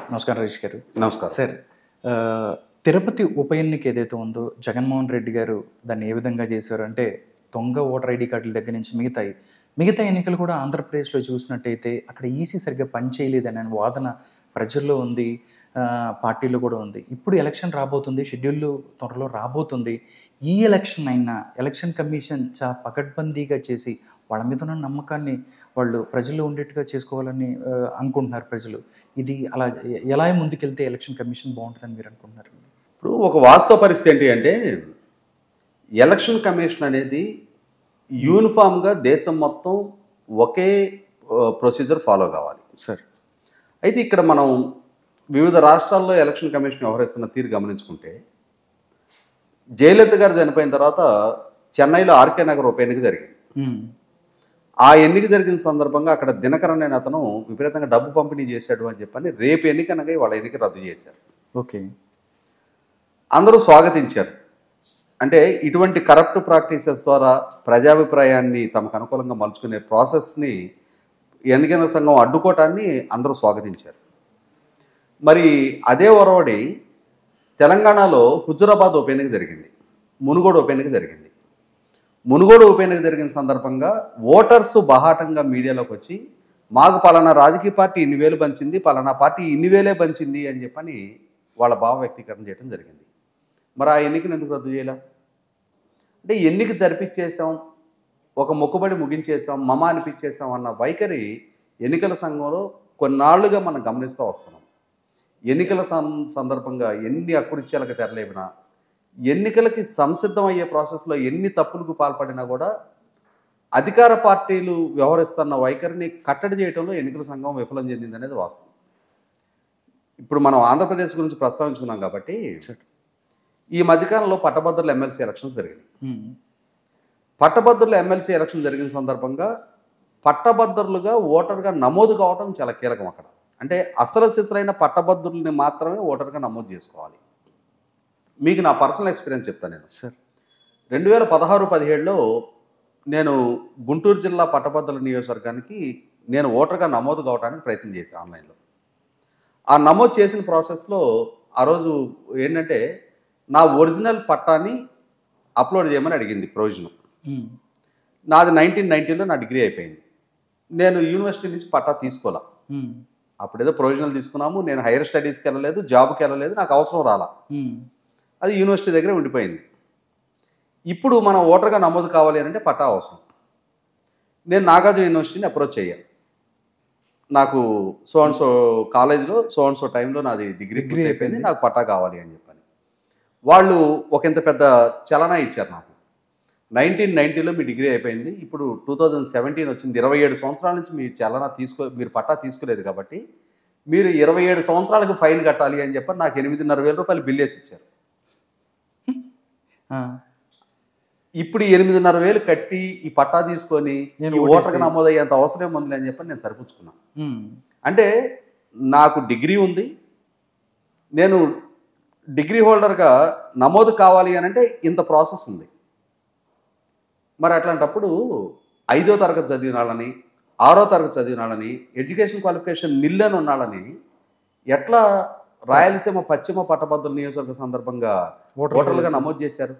నమస్కారం రజీష్ గారు నమస్కారం సార్ ఆ, తిరుపతి ఉప ఎన్నిక ఏదైతే ఉందో జగన్మోహన్ రెడ్డి గారు దాన్ని ఏ విధంగా చేశారు అంటే దొంగ ఓటర్ ఐడి కార్డుల దగ్గర నుంచి మిగతాయి మిగతా ఎన్నికలు కూడా ఆంధ్రప్రదేశ్లో చూసినట్టయితే అక్కడ ఈసీ సరిగ్గా పనిచేయలేదనే వాదన ప్రజల్లో ఉంది ఆ, పార్టీలో కూడా ఉంది ఇప్పుడు ఎలక్షన్ రాబోతుంది షెడ్యూల్ త్వరలో రాబోతుంది ఈ ఎలక్షన్ అయినా ఎలక్షన్ కమిషన్ చాలా పకడ్బందీగా చేసి వాళ్ళ మీద ఉన్న నమ్మకాన్ని వాళ్ళు ప్రజల్లో ఉండేట్టుగా చేసుకోవాలని ఆ, అనుకుంటున్నారు ప్రజలు ఇది అలా ఎ- ఎలా ముందుకెళ్తే ఎలక్షన్ కమిషన్ బాగుంటుందని మీరు అనుకుంటున్నారు ఇప్పుడు ఒక వాస్తవ పరిస్థితి ఏంటి అంటే ఎలక్షన్ కమిషన్ అనేది యూనిఫామ్గా దేశం మొత్తం ఒకే ప్రొసీజర్ ఫాలో కావాలి సార్ అయితే ఇక్కడ మనం వివిధ రాష్ట్రాల్లో ఎలక్షన్ కమిషన్ వ్యవహరిస్తున్న తీరు గమనించుకుంటే జయలలిత గారు చనిపోయిన తర్వాత చెన్నైలో ఆర్కే నగర్ ఉప ఎన్నిక జరిగింది ఆ ఎన్నిక జరిగిన సందర్భంగా అక్కడ దినకరన్ అనే అతను విపరీతంగా డబ్బు పంపిణీ చేశాడు అని చెప్పని రేపు ఎన్నికనగా వాళ్ళ ఎన్నిక రద్దు చేశారు ఓకే అందరూ స్వాగతించారు అంటే ఇటువంటి కరప్ట్ ప్రాక్టీసెస్ ద్వారా ప్రజాభిప్రాయాన్ని తమకు అనుకూలంగా మలుచుకునే ప్రాసెస్ని ఎన్నికల సంఘం అడ్డుకోవటాన్ని అందరూ స్వాగతించారు మరి అదే ఒరవడి తెలంగాణలో హుజురాబాద్ ఉప ఎన్నిక జరిగింది మునుగోడు ఉప ఎన్నిక జరిగింది మునుగోడు ఉప ఎన్నిక జరిగిన సందర్భంగా ఓటర్స్ బహాటంగా మీడియాలోకి వచ్చి మాకు పలానా రాజకీయ పార్టీ ఇన్ని వేలు పంచింది పలానా పార్టీ ఇన్ని వేలే పంచింది అని చెప్పని వాళ్ళ భావ వ్యక్తీకరణ చేయడం జరిగింది మరి ఆ ఎన్నికను ఎందుకు రద్దు చేయాల అంటే ఎన్నిక జరిపించేసాం ఒక మొక్కుబడి ముగించేసాం మమ అనిపించేసాం అన్న వైఖరి ఎన్నికల సంఘంలో కొన్నాళ్లుగా మనం గమనిస్తూ వస్తున్నాం ఎన్నికల సం- సందర్భంగా ఎన్ని అకృత్యాలకు తెరలేపినా ఎన్నికలకి సంసిద్ధం అయ్యే ప్రాసెస్లో ఎన్ని తప్పులకు పాల్పడినా కూడా అధికార పార్టీలు వ్యవహరిస్తున్న వైఖరిని కట్టడి చేయడంలో ఎన్నికల సంఘం విఫలం చెందింది అనేది వాస్తవం ఇప్పుడు మనం ఆంధ్రప్రదేశ్ గురించి ప్రస్తావించుకున్నాం కాబట్టి సార్ ఈ మధ్యకాలంలో పట్టభద్రుల ఎమ్మెల్సీ ఎలక్షన్స్ జరిగినాయి పట్టభద్రుల ఎమ్మెల్సీ ఎలక్షన్ జరిగిన సందర్భంగా పట్టభద్రులుగా ఓటర్గా నమోదు కావడం చాలా కీలకం అక్కడ అంటే అసలు సిసరైన పట్టభద్రుల్ని మాత్రమే ఓటర్గా నమోదు చేసుకోవాలి మీకు నా పర్సనల్ ఎక్స్పీరియన్స్ చెప్తాను నేను సార్ రెండు వేల పదహారు పదిహేడులో నేను గుంటూరు జిల్లా పట్టభద్రుల నియోజకవర్గానికి నేను ఓటర్గా నమోదు కావడానికి ప్రయత్నం చేశాను ఆన్లైన్లో ఆ నమోదు చేసిన ప్రాసెస్లో ఆ రోజు ఏంటంటే నా ఒరిజినల్ పట్టాని అప్లోడ్ చేయమని అడిగింది ప్రొవిజన్ నాది నైన్టీన్ నైన్టీలో నా డిగ్రీ అయిపోయింది నేను యూనివర్సిటీ నుంచి పట్టా తీసుకోవాలా అప్పుడేదో ప్రొవిజనల్ తీసుకున్నాము నేను హైయర్ స్టడీస్కి వెళ్ళలేదు జాబ్కి వెళ్ళలేదు నాకు అవసరం రాలా అది యూనివర్సిటీ దగ్గర ఉండిపోయింది ఇప్పుడు మనం ఓటర్గా నమోదు కావాలి అని అంటే పట్టా అవసరం నేను నాగార్జున యూనివర్సిటీని అప్రోచ్ అయ్యాను నాకు సో అండ్ సో కాలేజీలో సో అండ్ సో టైంలో నాది డిగ్రీ Degree డిగ్రీ అయిపోయింది అయిపోయింది. నాకు పట్టా కావాలి అని చెప్పని వాళ్ళు ఒక ఇంత పెద్ద చలనా ఇచ్చారు నాకు నైన్టీన్ నైన్టీలో మీ డిగ్రీ అయిపోయింది ఇప్పుడు టూ థౌజండ్ సెవెంటీన్ వచ్చింది ఇరవై ఏడు సంవత్సరాల నుంచి మీ చలనా తీసుకో మీరు పట్టా తీసుకోలేదు కాబట్టి మీరు ఇరవై ఏడు సంవత్సరాలకు ఫైన్ కట్టాలి అని చెప్పి నాకు ఎనిమిదిన్నర వేల రూపాయలు బిల్ వేసి ఇచ్చారు ఇప్పుడు ఈ ఎనిమిదిన్నర వేలు కట్టి ఈ పట్టా తీసుకొని నేను ఈ ఓటేసి- ఓటర్కి నమోదయ్యేంత అవసరం ఉంది అని చెప్పి నేను సరిపుచ్చుకున్నాను అంటే నాకు డిగ్రీ ఉంది నేను డిగ్రీ హోల్డర్గా నమోదు కావాలి అని అంటే ఇంత ప్రాసెస్ ఉంది మరి అట్లాంటప్పుడు ఐదో తరగతి చదివిన వాళ్ళని ఆరో తరగతి చదివిన వాళ్ళని ఎడ్యుకేషన్ క్వాలిఫికేషన్ నిల్ అని ఉన్న వాళ్ళని ఎట్లా రాయలసీమ పశ్చిమ పట్టభద్రుల నియోజకవర్గ సందర్భంగా ఓటర్లుగా నమోదు చేశారు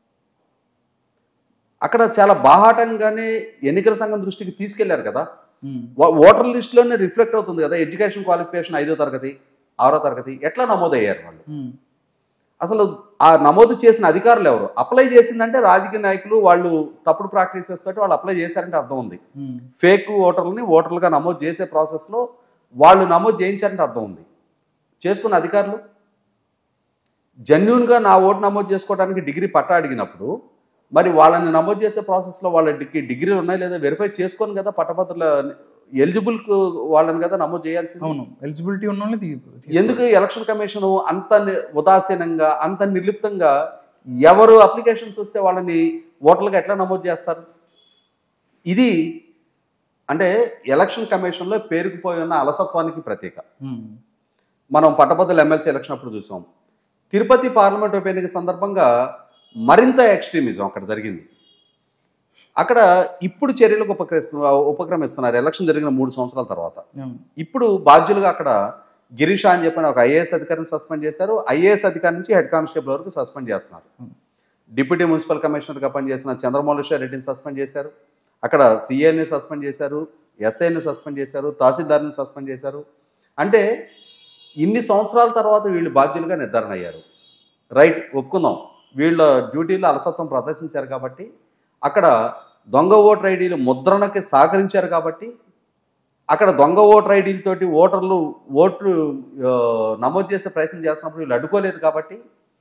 అక్కడ చాలా బాహాటంగానే ఎన్నికల సంఘం దృష్టికి తీసుకెళ్లారు కదా వా- ఓటర్ లిస్టులోనే రిఫ్లెక్ట్ అవుతుంది కదా ఎడ్యుకేషన్ క్వాలిఫికేషన్ ఐదో తరగతి ఆరో తరగతి ఎట్లా నమోదయ్యారు వాళ్ళు అసలు ఆ నమోదు చేసిన అధికారులు ఎవరు అప్లై చేసిందంటే రాజకీయ నాయకులు వాళ్ళు తప్పుడు ప్రాక్టీసెస్ తోటి వాళ్ళు అప్లై చేశారంటే అర్థం ఉంది ఫేక్ ఓటర్లని ఓటర్లుగా నమోదు చేసే ప్రాసెస్లో వాళ్ళు నమోదు చేయించారంటే అర్థం ఉంది చేసుకున్న అధికారులు జెన్యున్గా నా ఓటు నమోదు చేసుకోవడానికి డిగ్రీ పట్టా అడిగినప్పుడు మరి వాళ్ళని నమోదు చేసే ప్రాసెస్లో వాళ్ళ డిగ్రీ డిగ్రీలు ఉన్నాయి లేదా వెరిఫై చేసుకొని కదా పట్టభద్రుల ఎలిజిబుల్ వాళ్ళని కదా నమోదు చేయాల్సింది అవును ఎలిజిబిలిటీ ఉన్న వాళ్ళని తీ- తీ- ఎందుకు ఎలక్షన్ కమిషన్ అంత ని- ఉదాసీనంగా అంత నిర్లిప్తంగా ఎవరు అప్లికేషన్స్ వస్తే వాళ్ళని ఓటర్లుగా ఎట్లా నమోదు చేస్తారు ఇది అంటే ఎలక్షన్ కమిషన్లో పేరుకుపోయి ఉన్న అలసత్వానికి ప్రతీక ఉమ్. మనం పట్టభద్రుల ఎమ్మెల్సీ ఎలక్షన్ అప్పుడు చూసాం తిరుపతి పార్లమెంట్ ఉప ఎన్నిక సందర్భంగా మరింత ఎక్స్ట్రీమిజం అక్కడ జరిగింది అక్కడ ఇప్పుడు చర్యలకు ఉపక్రమిస్తున్నారు ఉపక్రమిస్తున్నారు ఎలక్షన్ జరిగిన మూడు సంవత్సరాల తర్వాత అవును. ఇప్పుడు బాధ్యులుగా అక్కడ గిరీష అని చెప్పిన ఒక ఐఏఎస్ అధికారిని సస్పెండ్ చేశారు ఐఏఎస్ అధికారి నుంచి హెడ్ కానిస్టేబుల్ వరకు సస్పెండ్ చేస్తున్నారు డిప్యూటీ మున్సిపల్ కమిషనర్గా పనిచేసిన చంద్రమౌళేశ్వర రెడ్డిని సస్పెండ్ చేశారు అక్కడ సిఏని సస్పెండ్ చేశారు ఎస్ఐని సస్పెండ్ చేశారు తహసీల్దార్ని సస్పెండ్ చేశారు అంటే ఇన్ని సంవత్సరాల తర్వాత వీళ్ళు బాధ్యులుగా నిర్ధారణ అయ్యారు రైట్ ఒప్పుకుందాం వీళ్ళ డ్యూటీలో అలసత్వం ప్రదర్శించారు కాబట్టి అక్కడ దొంగ ఓటర్ ఐడీలు ముద్రణకి సహకరించారు కాబట్టి అక్కడ దొంగ ఓటర్ ఐడీలతోటి ఓటర్లు ఓట్లు ఆ, నమోదు చేసే ప్రయత్నం చేస్తున్నప్పుడు వీళ్ళు అడ్డుకోలేదు కాబట్టి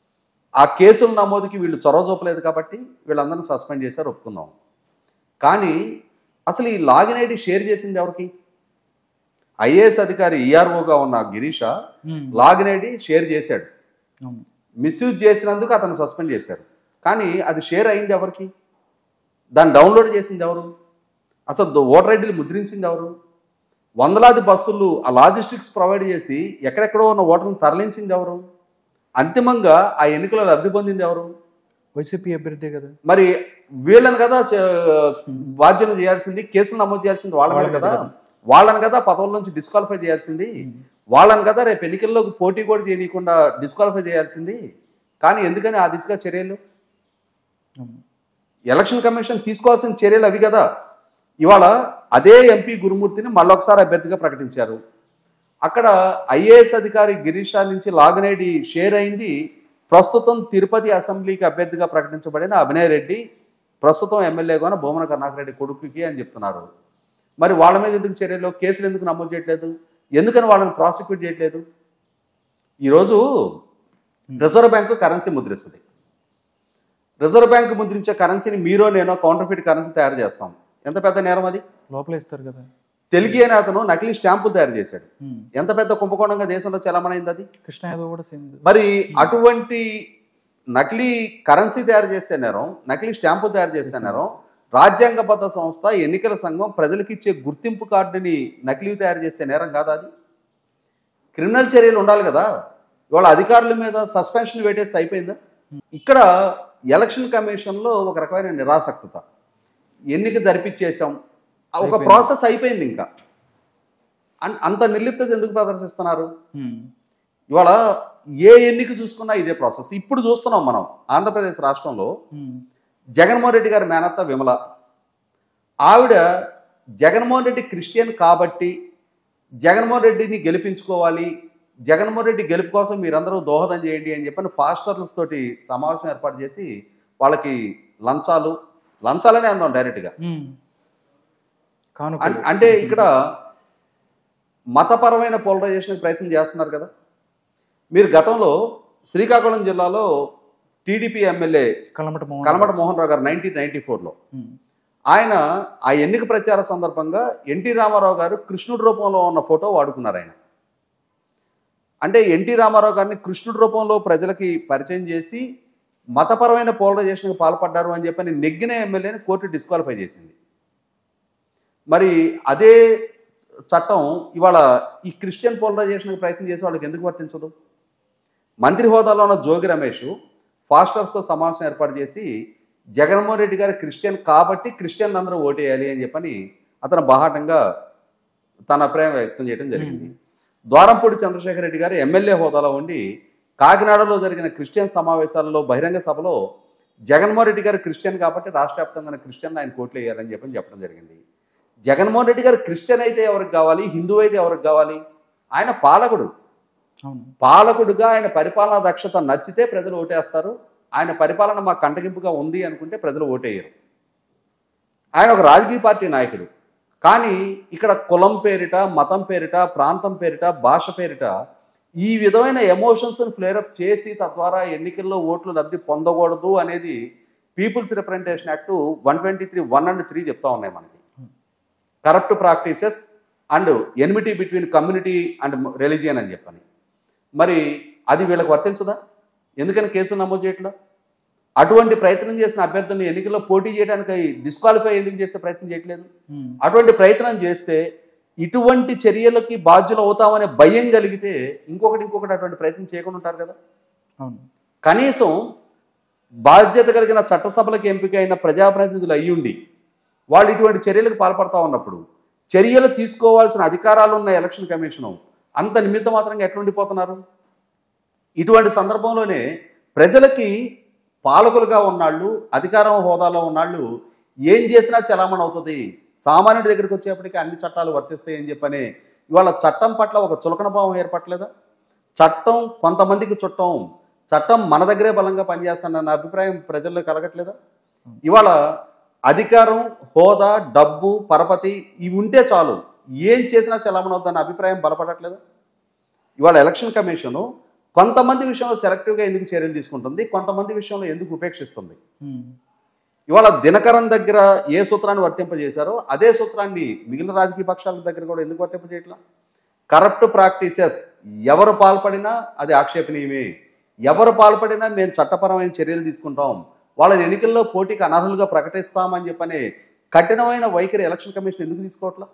ఆ కేసుల నమోదుకి వీళ్ళు చొరవ చూపలేదు కాబట్టి వీళ్ళందరినీ సస్పెండ్ చేశారు ఒప్పుకుందాం కానీ అసలు ఈ లాగిన్ ఐడి షేర్ చేసింది ఎవరికి ఐఏఎస్ అధికారి ఈఆర్ఓగా ఉన్న Girisha um, login ID share చేశాడు అవును. మిస్యూజ్ చేసినందుకు అతను సస్పెండ్ చేశారు కానీ అది షేర్ అయింది ఎవరికి దాన్ని డౌన్లోడ్ చేసింది ఎవరు అసలు ద- ఓటర్ ఐడీలు ముద్రించింది ఎవరు వందలాది బస్సులు ఆ లాజిస్టిక్స్ ప్రొవైడ్ చేసి ఎక్కడెక్కడో ఉన్న ఓటర్ని తరలించింది ఎవరు అంతిమంగా ఆ ఎన్నికలో లబ్ధి పొందింది ఎవరు వైసీపీ అభ్యర్థి కదా మరి వీళ్ళని కదా చ- బాధ్యత చేయాల్సింది కేసులు నమోదు చేయాల్సింది వాళ్ళ మీద వాళ్ళ మీద కదా కదా. వాళ్ళని కదా పదవుల నుంచి డిస్క్వాలిఫై చేయాల్సింది వాళ్ళని కదా రేపు ఎన్నికల్లోకి పోటీ కూడా చేయకుండా డిస్క్వాలిఫై చేయాల్సింది కానీ ఎందుకని ఆ దిశగా చర్యలు అవును. ఎలక్షన్ కమిషన్ తీసుకోవాల్సిన చర్యలు అవి కదా ఇవాళ అదే ఎంపీ గురుమూర్తిని మళ్ళొకసారి అభ్యర్థిగా ప్రకటించారు అక్కడ ఐఏఎస్ అధికారి గిరీషా నుంచి లాగిన్ ఐడి షేర్ అయింది ప్రస్తుతం తిరుపతి అసెంబ్లీకి అభ్యర్థిగా ప్రకటించబడిన అభినయ్ రెడ్డి ప్రస్తుతం ఎమ్మెల్యేగా భూమన కరుణాకర్ రెడ్డి కొడుకుకి అని చెప్తున్నారు మరి వాళ్ళ మీద ఎందుకు చర్యలు కేసులు ఎందుకు నమోదు చేయట్లేదు ఎందుకని వాళ్ళని ప్రాసిక్యూట్ చేయట్లేదు ఈరోజు రిజర్వ్ బ్యాంకు కరెన్సీ ముద్రిస్తుంది రిజర్వ్ బ్యాంక్ ముద్రించే కరెన్సీని మీరో నేనో కౌంటర్ఫిట్ కరెన్సీ తయారు చేస్తాం ఎంత పెద్ద నేరం అది లోపల ఇస్తారు కదా తెలుగు అనే అతను నకిలీ స్టాంపు తయారు చేశాడు ఉమ్. ఎంత పెద్ద కుంభకోణంగా దేశంలో చలమణైంది అది కృష్ణ యాదవ్ కూడా సేమ్ మరి అటువంటి నకిలీ కరెన్సీ తయారు చేస్తే నేరం నకిలీ స్టాంపు తయారు చేస్తే నేరం రాజ్యాంగబద్ధ సంస్థ ఎన్నికల సంఘం ప్రజలకు ఇచ్చే గుర్తింపు కార్డుని నకిలీ తయారు చేస్తే నేరం కాదా అది క్రిమినల్ చర్యలు ఉండాలి కదా ఇవాళ అధికారుల మీద సస్పెన్షన్ పెట్టేస్తే అయిపోయిందా ఇక్కడ ఎలక్షన్ కమిషన్లో ఒక రకమైన నిరాసక్తత ఎన్నిక జరిపించేశాం ఆ ఒక అయిపోయింది. ప్రాసెస్ అయిపోయింది ఇంకా అన్- అంత నిర్లిప్తత ఎందుకు ప్రదర్శిస్తున్నారు ఇవాళ ఏ ఎన్నిక చూసుకున్నా ఇదే ప్రాసెస్ ఇప్పుడు చూస్తున్నాం మనం ఆంధ్రప్రదేశ్ రాష్ట్రంలో జగన్మోహన్ రెడ్డి గారి మేనత్త విమల ఆవిడ జగన్మోహన్ రెడ్డి క్రిస్టియన్ కాబట్టి జగన్మోహన్ రెడ్డిని గెలిపించుకోవాలి జగన్మోహన్ రెడ్డి గెలుపు కోసం మీరందరూ దోహదం చేయండి అని చెప్పని ఫాస్టర్స్ తోటి సమావేశం ఏర్పాటు చేసి వాళ్ళకి లంచాలు లంచాలనే అందాం డైరెక్ట్గా కాను అన్- అంటే ఇక్కడ మతపరమైన పోలరైజేషన్ ప్రయత్నం చేస్తున్నారు కదా మీరు గతంలో శ్రీకాకుళం జిల్లాలో టీడీపీ ఎమ్మెల్యే కలమట మోహన్ కలమట మోహన్ రావు గారు నైన్టీన్ నైన్టీ ఫోర్లో ఉమ్. ఆయన ఆ ఎన్నిక ప్రచార సందర్భంగా ఎన్టీ రామారావు గారు కృష్ణుడి రూపంలో ఉన్న ఫోటో వాడుకున్నారు ఆయన అంటే ఎన్టీ రామారావు గారిని కృష్ణుడి రూపంలో ప్రజలకి పరిచయం చేసి మతపరమైన పోలరైజేషన్కి పాల్పడ్డారు అని చెప్పని నెగ్గిన ఎమ్మెల్యేని కోర్టు డిస్క్వాలిఫై చేసింది మరి అదే చట్టం ఇవాళ ఈ క్రిస్టియన్ పోలరైజేషన్కి ప్రయత్నం చేసే వాళ్ళకి ఎందుకు వర్తించదు మంత్రి హోదాలో ఉన్న జోగి రమేష్ ఫాస్టర్స్తో సమావేశం ఏర్పాటు చేసి జగన్మోహన్ రెడ్డి గారు క్రిస్టియన్ కాబట్టి క్రిస్టియన్ అందరూ ఓటేయాలి అని చెప్పని అతను బాహాటంగా తన అభిప్రాయం వ్యక్తం చేయడం జరిగింది ద్వారంపూడి చంద్రశేఖర్ రెడ్డి గారు ఎమ్మెల్యే హోదాలో ఉండి కాకినాడలో జరిగిన క్రిస్టియన్ సమావేశాలలో బహిరంగ సభలో జగన్మోహన్ రెడ్డి గారు క్రిస్టియన్ కాబట్టి రాష్ట్ర వ్యాప్తంగా క్రిస్టియన్ ఆయన కోట్లు వేయాలని చెప్పని చెప్పడం జరిగింది జగన్మోహన్ రెడ్డి గారు క్రిస్టియన్ అయితే ఎవరికి కావాలి హిందూ అయితే ఎవరికి కావాలి ఆయన పాలకుడు అవును పాలకుడుగా ఆయన పరిపాలనా దక్షత నచ్చితే ప్రజలు ఓటేస్తారు ఆయన పరిపాలన మా కంటగింపుగా ఉంది అనుకుంటే ప్రజలు ఓటేయరు ఆయన ఒక రాజకీయ పార్టీ నాయకుడు కానీ ఇక్కడ కులం పేరిట మతం పేరిట ప్రాంతం పేరిట భాష పేరిట ఈ విధమైన ఎమోషన్స్ని ఫ్లేరప్ చేసి తద్వారా ఎన్నికల్లో ఓట్లు లబ్ధి పొందకూడదు అనేది peoples representation act one twenty three one and three చెప్తా ఉన్నాయి మనకి corrupt practices and enmity between community and religion అని చెప్పని మరి అది వీళ్ళకి వర్తించదా ఎందుకని కేసు నమోదు చేయట్లా అటువంటి ప్రయత్నం చేసిన అభ్యర్థులను ఎన్నికల్లో పోటీ చేయడానికి డిస్క్వాలిఫై ఎందుకు చేస్తే ప్రయత్నం చేయట్లేదు ఉమ్. అటువంటి ప్రయత్నం చేస్తే ఇటువంటి చర్యలకి బాధ్యులు అవుతామనే భయం కలిగితే ఇంకొకటి ఇంకొకటి అటువంటి ప్రయత్నం చేయకుండా ఉంటారు కదా అవును కనీసం బాధ్యత కలిగిన చట్టసభలకు ఎంపికైన ప్రజాప్రతినిధులు అయ్యుండి వాళ్ళు ఇటువంటి చర్యలకు పాల్పడతా ఉన్నప్పుడు చర్యలు తీసుకోవాల్సిన అధికారాలు ఉన్న ఎలక్షన్ కమిషను అంత నిమిత్త మాత్రంగా ఎట్లా ఉండిపోతున్నారు ఇటువంటి సందర్భంలోనే ప్రజలకి పాలకులుగా ఉన్నాళ్ళు అధికారం హోదాలో ఉన్నాళ్ళు ఏం చేసినా చలామణి అవుతుంది సామాన్యుడి దగ్గరికి వచ్చేప్పటికి అన్ని చట్టాలు వర్తిస్తాయి అని చెప్పని ఇవాళ చట్టం పట్ల ఒక చులకన భావం ఏర్పడలేదా చట్టం కొంతమందికి చుట్టం చట్టం మన దగ్గరే బలంగా పనిచేస్తానన్న అభిప్రాయం ప్రజల్లో కలగట్లేదా ఇవాళ అధికారం హోదా డబ్బు పరపతి ఇవి ఉంటే చాలు ఏం చేసినా చలామణి అవుతుందన్న అభిప్రాయం బలపడట్లేదా ఇవాళ ఎలక్షన్ కమిషను కొంతమంది విషయంలో సెలెక్టివ్గా ఎందుకు చర్యలు తీసుకుంటుంది కొంతమంది విషయంలో ఎందుకు ఉపేక్షిస్తుంది ఉమ్. ఇవాళ దినకరన్ దగ్గర ఏ సూత్రాన్ని వర్తింపజేశారో అదే సూత్రాన్ని మిగిలిన రాజకీయ పక్షాల దగ్గర కూడా ఎందుకు వర్తింపజేయట్లా కరప్ట్ ప్రాక్టీసెస్ ఎవరు పాల్పడినా అది ఆక్షేపణీయమే ఎవరు పాల్పడినా మేము చట్టపరమైన చర్యలు తీసుకుంటాం వాళ్ళని ఎన్నికల్లో పోటీకి అనర్హులుగా ప్రకటిస్తామని చెప్పని కఠినమైన వైఖరి ఎలక్షన్ కమిషన్ ఎందుకు తీసుకోవట్లా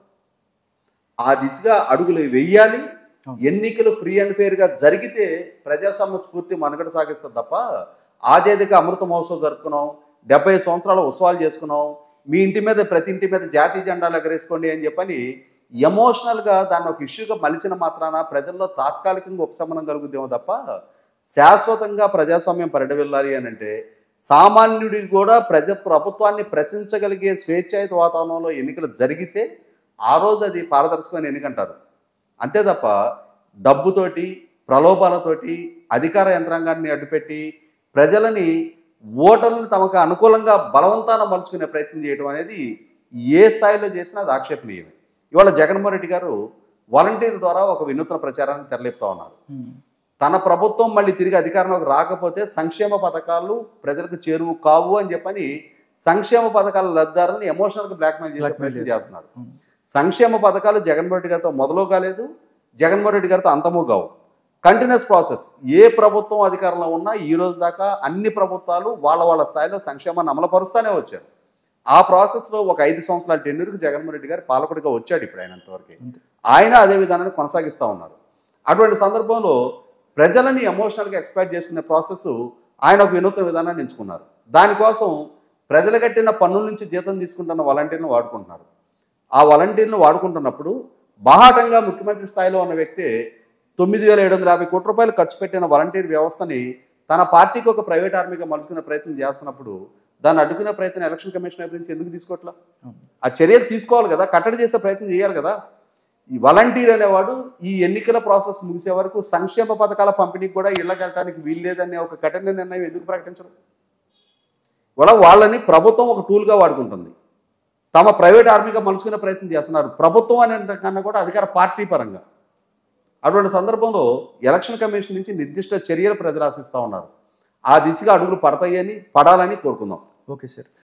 ఆ దిశగా అడుగులు వెయ్యాలి ఎన్నికలు ఫ్రీ అండ్ ఫెయిర్గా జరిగితే ప్రజాస్వామ్య స్ఫూర్తి మనుగడ సాగిస్తుంది తప్ప ఆజాదిక అమృత మహోత్సవం జరుపుకున్నాం డెబ్బై సంవత్సరాల ఉత్సవాలు చేసుకున్నాం మీ ఇంటి మీద ప్రతి ఇంటి మీద జాతీయ జెండాలు ఎగరేసుకోండి అని చెప్పని ఎమోషనల్గా దాన్ని ఒక ఇష్యూగా మలిచిన మాత్రాన ప్రజల్లో తాత్కాలికంగా ఉపశమనం కలుగుద్దేమో తప్ప శాశ్వతంగా ప్రజాస్వామ్యం పరిడవిల్లాలి అని అంటే సామాన్యుడికి కూడా ప్రజ ప్రభుత్వాన్ని ప్రశ్నించగలిగే స్వేచ్ఛాయుత వాతావరణంలో ఎన్నికలు జరిగితే ఆ రోజు అది పారదర్శకమైన ఎన్నికంటారు అంతే తప్ప డబ్బుతోటి ప్రలోభాలతోటి అధికార యంత్రాంగాన్ని అడ్డుపెట్టి ప్రజలని ఓటర్లను తమకు అనుకూలంగా బలవంతాన మలుచుకునే ప్రయత్నం చేయడం అనేది ఏ స్థాయిలో చేసినా అది ఆక్షేపణీయమే ఇవాళ జగన్మోహన్ రెడ్డి గారు వాలంటీర్ ద్వారా ఒక వినూత్న ప్రచారాన్ని తెరలేపుతా ఉన్నారు ఉమ్. తన ప్రభుత్వం మళ్ళీ తిరిగి అధికారంలోకి రాకపోతే సంక్షేమ పథకాలు ప్రజలకు చేరువు కావు అని చెప్పని సంక్షేమ పథకాల లబ్ధారులను ఎమోషనల్గా బ్లాక్మెయిల్ చేసే Blackmail ప్రయత్నం చేస్తారు. చేస్తున్నారు ఉమ్. సంక్షేమ పథకాలు జగన్మోహన్ రెడ్డి గారితో మొదలు కాలేదు జగన్మోహన్ రెడ్డి గారితో అంతము కావు కంటిన్యూస్ ప్రాసెస్ ఏ ప్రభుత్వం అధికారంలో ఉన్నా ఈ రోజు దాకా అన్ని ప్రభుత్వాలు వాళ్ళ వాళ్ళ స్థాయిలో సంక్షేమాన్ని అమలుపరుస్తూనే వచ్చారు ఆ ప్రాసెస్లో ఒక ఐదు సంవత్సరాల టెన్యూర్కి జగన్మోహన్ రెడ్డి గారు పాలకుడిగా వచ్చాడు ఇప్పుడు ఆయన అంతవరకు అంతే. ఆయన అదే విధానాన్ని కొనసాగిస్తూ ఉన్నారు అటువంటి సందర్భంలో ప్రజలని ఎమోషనల్గా ఎక్స్పెక్ట్ చేసుకునే ప్రాసెస్ ఆయన ఒక వినూత్న విధానాన్ని ఎంచుకున్నారు దానికోసం ప్రజలు కట్టిన పన్నుల నుంచి జీతం తీసుకుంటున్న వాలంటీర్ను వాడుకుంటున్నారు ఆ వాలంటీర్ను వాడుకుంటున్నప్పుడు బాహాటంగా ముఖ్యమంత్రి స్థాయిలో ఉన్న వ్యక్తి తొమ్మిది వేల ఏడు వందల యాభై కోట్ల రూపాయలు ఖర్చు పెట్టిన వాలంటీర్ వ్యవస్థని తన పార్టీకి ఒక ప్రైవేట్ ఆర్మీగా మలుచుకునే ప్రయత్నం చేస్తున్నప్పుడు దాన్ని అడ్డుకునే ప్రయత్నం ఎలక్షన్ కమిషన్ వైపు నుంచి ఎందుకు తీసుకోవట్లా ఆ చర్యలు తీసుకోవాలి కదా కట్టడి చేసే ప్రయత్నం చేయాలి కదా ఈ వాలంటీర్ అనేవాడు ఈ ఎన్నికల ప్రాసెస్ ముగిసే వరకు సంక్షేమ పథకాల పంపిణీకి కూడా ఇళ్ళకి వెళ్ళడానికి వీల్లేదనే ఒక కఠిన నిర్ణయం ఎందుకు ప్రకటించడం ఇవాళ వాళ్ళని ప్రభుత్వం ఒక టూల్గా వాడుకుంటుంది తమ ప్రైవేట్ ఆర్మీగా మలుచుకునే ప్రయత్నం చేస్తున్నారు ప్రభుత్వం అనే కన్నా కూడా అధికార పార్టీ పరంగా అటువంటి సందర్భంలో ఎలక్షన్ కమిషన్ నుంచి నిర్దిష్ట చర్యలు ప్రజలు ఆశిస్తూ ఉన్నారు ఆ దిశగా అడుగులు పడతాయని పడాలని కోరుకుందాం ఓకే సార్